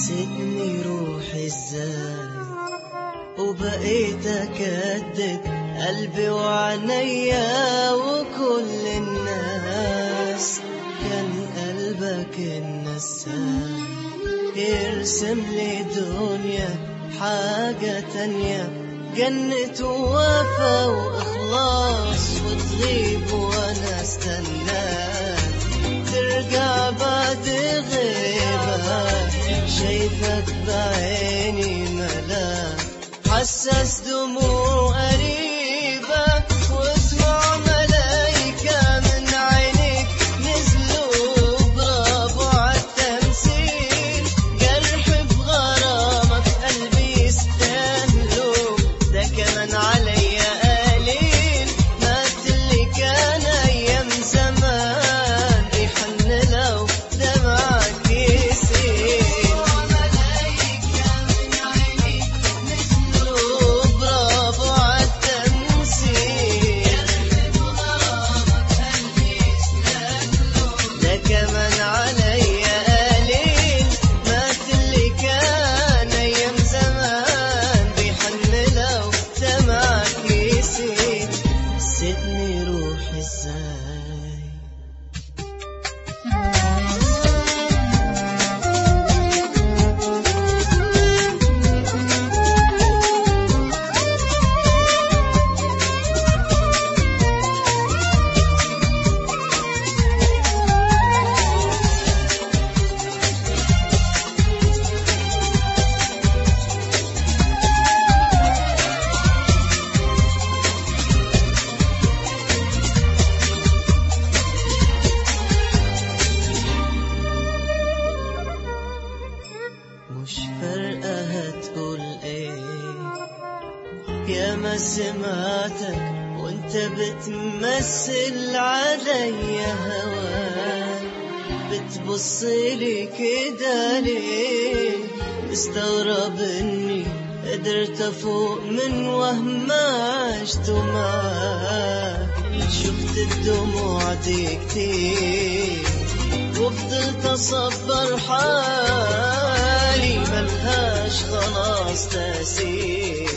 نسيتني روحي ازاي وبقيت اكدد قلبي وعينيا وكل الناس كان قلبك النساي يرسم لي دنيا حاجة تانية جنة ووفا وإخلاص وتغيب وأنا استناك ترجع بعد غيبة شايفك بعيني ملاك حسس دموع قريبة واسمع ملايكة من عينيك نزلوا برافو عالتمثيل جرح بغرامك قلبي يستاهلوا ده كمان عليا قليل مات اللي كان ايام زمان يحن لو دمعك يسيل ملايكة من عينيك نزلوا برافو عالتمثيل ده كمان عليا قليل مات اللي كان ايام زمان بيحن لو دمعك يسيل نسيتني روحي ازاي مش فارقة هتقول ايه يا ما سمعتك وانت بتمثل عليا هواك بتبص لي كده ليه مستغرب اني قدرت افوق من وهم عشت معاك شفت الدموع دي كتير وفضلت اصبر حالي ملهاش خلاص تأثير